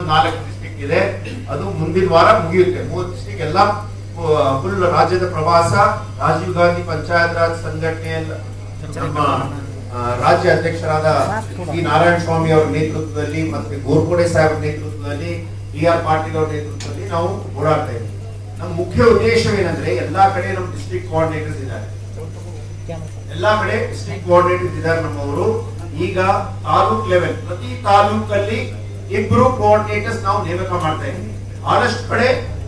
ನಾಲ್ಕು ಡಿಸ್ಟಿಕ್ ಇದೆ ಅದು ಮುಂದಿನ ವಾರ ಮುಗಿಯುತ್ತೆ ಮೂರು ಡಿಸ್ಟಿಕ್ ಎಲ್ಲ ಫುಲ್ ರಾಜ್ಯದ ಪ್ರವಾಸ ರಾಜೀವ್ ಗಾಂಧಿ ಪಂಚಾಯತ್ ರಾಜ್ ಸಂಘಟನೆ ನಮ್ಮ ಆ, ರಾಜ್ಯ ಅಧ್ಯಕ್ಷರಾದ ಸಿ ನಾರಾಯಣ ಸ್ವಾಮಿ ಅವರ ನೇತೃತ್ವದಲ್ಲಿ ಮತ್ತೆ ಗೋರ್ಪಡೆ ಸಾಹೇಬ್ ನೇತೃತ್ವದಲ್ಲಿ ಡಿ ಆರ್ ಪಾಟೀಲ್ ಅವರ ನೇತೃತ್ವದಲ್ಲಿ ನಾವು ಓಡಾಡ್ತಾ ಇದ್ದೀವಿ ನಮ್ಮ ಮುಖ್ಯ ಉದ್ದೇಶವೇನೆಂದ್ರೆ ಎಲ್ಲಾ ಕಡೆ ನಮ್ಮ ಡಿಸ್ಟ್ರಿಕ್ಟ್ ಕೋಆರ್ಡಿನೇಟರ್ಸ್ ಇದ್ದಾರೆ ಎಲ್ಲಾ ಕಡೆ ಡಿಸ್ಟ್ರಿಕ್ಟ್ ಕೋಆರ್ಡಿನೇಟರ್ಸ್ ಇದ್ದಾರೆ ನಮ್ಮವರು ಈಗ ತಾಲೂಕ್ ಲೆವೆಲ್ ಪ್ರತಿ ತಾಲೂಕಲ್ಲಿ ಇಬ್ರು ಕೋಆರ್ಡಿನೇಟರ್ಸ್ ನಾವು ನೇಮಕ ಮಾಡ್ತಾ ಇದ್ದೀವಿ ಬಹಳಷ್ಟು ಕಡೆ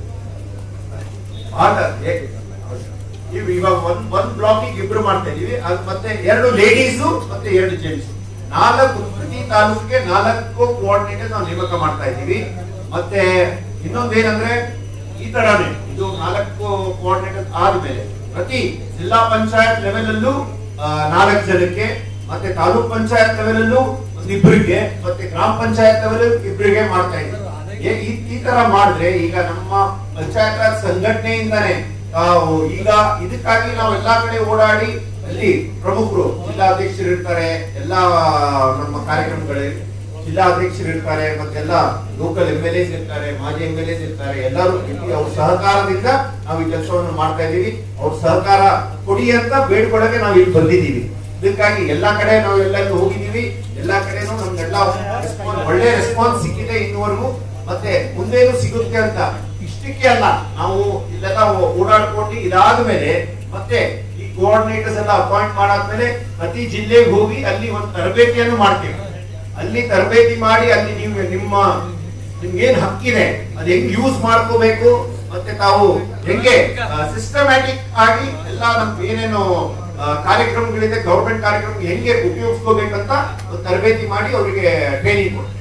ಆದ- ಏ- ಇವ್- ಇವಾಗ ಒಂದ್ ಒಂದ್ ಬ್ಲಾಕಿಗೆ ಇಬ್ರು ಮಾಡ್ತಾ ಇದೀವಿ ಅದ್ ಮತ್ತೆ ಎರಡು ಲೇಡೀಸು ಮತ್ತೆ ಎರಡು ಜೆಂಟ್ಸ್ ನಾಲ್ಕು ಪ್ರತಿ ತಾಲೂಕಿಗೆ ನಾಲ್ಕು ಕೋಆರ್ಡಿನೇಟರ್ ನಾವು ನೇಮಕ ಮಾಡ್ತಾ ಇದ್ದೀವಿ ಮತ್ತೆ ಇನ್ನೊಂದೇನಂದ್ರೆ ಈ ತರಾನೇ ಇದು ನಾಲ್ಕು ಕೋಆರ್ಡಿನೇಟರ್ ಆದ್ಮೇಲೆ ಪ್ರತಿ ಜಿಲ್ಲಾ ಪಂಚಾಯತ್ ಲೆವೆಲ್ ಅಲ್ಲೂ ಆ, ನಾಲ್ಕು ಜನಕ್ಕೆ ಮತ್ತೆ ತಾಲೂಕ್ ಪಂಚಾಯತ್ ಲೆವೆಲ್ ಅಲ್ಲೂ ಒಂದಿಬ್ಬರಿಗೆ ಮತ್ತೆ ಗ್ರಾಮ ಪಂಚಾಯತ್ ಲೆವೆಲ್ ಇಬ್ಬರಿಗೆ ಮಾಡ್ತಾ ಇದ್ದೀವಿ ಏ- ಈ- ಈ ತರ ಮಾಡಿದ್ರೆ ಈಗ ನಮ್ಮ ಪಂಚಾಯತ್ ರಾಜ್ ಸಂಘಟನೆಯಿಂದಾನೆ ತಾವು ಈಗ ಇದಕ್ಕಾಗಿ ನಾವು ಎಲ್ಲಾ ಕಡೆ ಓಡಾಡಿ ಅಲ್ಲಿ ಪ್ರಮುಖರು ಜಿಲ್ಲಾಧ್ಯಕ್ಷರು ಇರ್ತಾರೆ ಎಲ್ಲಾ ನಮ್ಮ ಕಾರ್ಯಕ್ರಮಗಳಲ್ಲಿ ಜಿಲ್ಲಾಧ್ಯಕ್ಷರು ಇರ್ತಾರೆ ಮತ್ತೆಲ್ಲ ಲೋಕಲ್ ಎಂ ಎಲ್ ಎಸ್ ಇರ್ತಾರೆ ಮಾಜಿ ಎಂ ಎಲ್ ಎಸ್ ಇರ್ತಾರೆ ಎಲ್ಲರೂ ಇಲ್ಲಿ ಅವ್ರ ಸಹಕಾರದಿಂದ ನಾವು ಈ ಕೆಲಸವನ್ನು ಮಾಡ್ತಾ ಇದೀವಿ ಅವ್ರ ಸಹಕಾರ ಕೊಡಿ ಅಂತ ಬೇಡ್ಕೊಳಕ್ಕೆ ನಾವು ಇಲ್ಲಿ ಬಂದಿದ್ದೀವಿ ಇದಕ್ಕಾಗಿ ಎಲ್ಲಾ ಕಡೆ ನಾವು ಎಲ್ಲೆಲ್ಲೂ ಹೋಗಿದೀವಿ ಎಲ್ಲಾ ಕಡೆನೂ ನಮ್ಗೆಲ್ಲ response- ಒಳ್ಳೆ ರೆಸ್ಪಾನ್ಸ್ ಸಿಕ್ಕಿದೆ ಇನ್ನುವರೆಗೂ ಮತ್ತೆ ಮುಂದೇನು ಸಿಗುತ್ತೆ ಅಂತ ಇಷ್ಟಕ್ಕೆ ಅಲ್ಲ ನಾವು ಇಲ್ಲೆಲ್ಲ ಓ- ಓಡಾಡ್ಕೊಂಡು ಇದಾದ್ಮೇಲೆ ಮತ್ತೆ ಈ ಕೋಆರ್ಡಿನೇಟರ್ಸ್ ಎಲ್ಲ ಅಪಾಯಿಂಟ್ ಮಾಡಾದ್ಮೇಲೆ ಪ್ರತಿ ಜಿಲ್ಲೆಗೆ ಹೋಗಿ ಅಲ್ಲಿ ಒಂದು ತರಬೇತಿಯನ್ನು ಮಾಡ್ತೀವಿ ಅಲ್ಲಿ ತರಬೇತಿ ಮಾಡಿ ಅಲ್ಲಿ ನೀವು ನಿಮ್ಮ ನಿಮ್ಗೇನ್ ಹಕ್ಕಿದೆ ಅದ್ ಹೆಂಗ್ ಯೂಸ್ ಮಾಡ್ಕೋಬೇಕು ಮತ್ತೆ ತಾವು ಹೆಂಗೆ ಸಿಸ್ಟಮ್ಯಾಟಿಕ್ ಆಗಿ ಎಲ್ಲ ನಮ್ಗೆ ಏನೇನು ಆ, ಕಾರ್ಯಕ್ರಮಗಳಿದೆ ಗೌರ್ಮೆಂಟ್ ಕಾರ್ಯಕ್ರಮ ಹೆಂಗೆ ಉಪಯೋಗಿಸ್ಕೋಬೇಕಂತ ಒಂದು ತರಬೇತಿ ಮಾಡಿ ಅವರಿಗೆ ಟ್ರೈನಿಂಗ್ ಕೊಡ್ತೀವಿ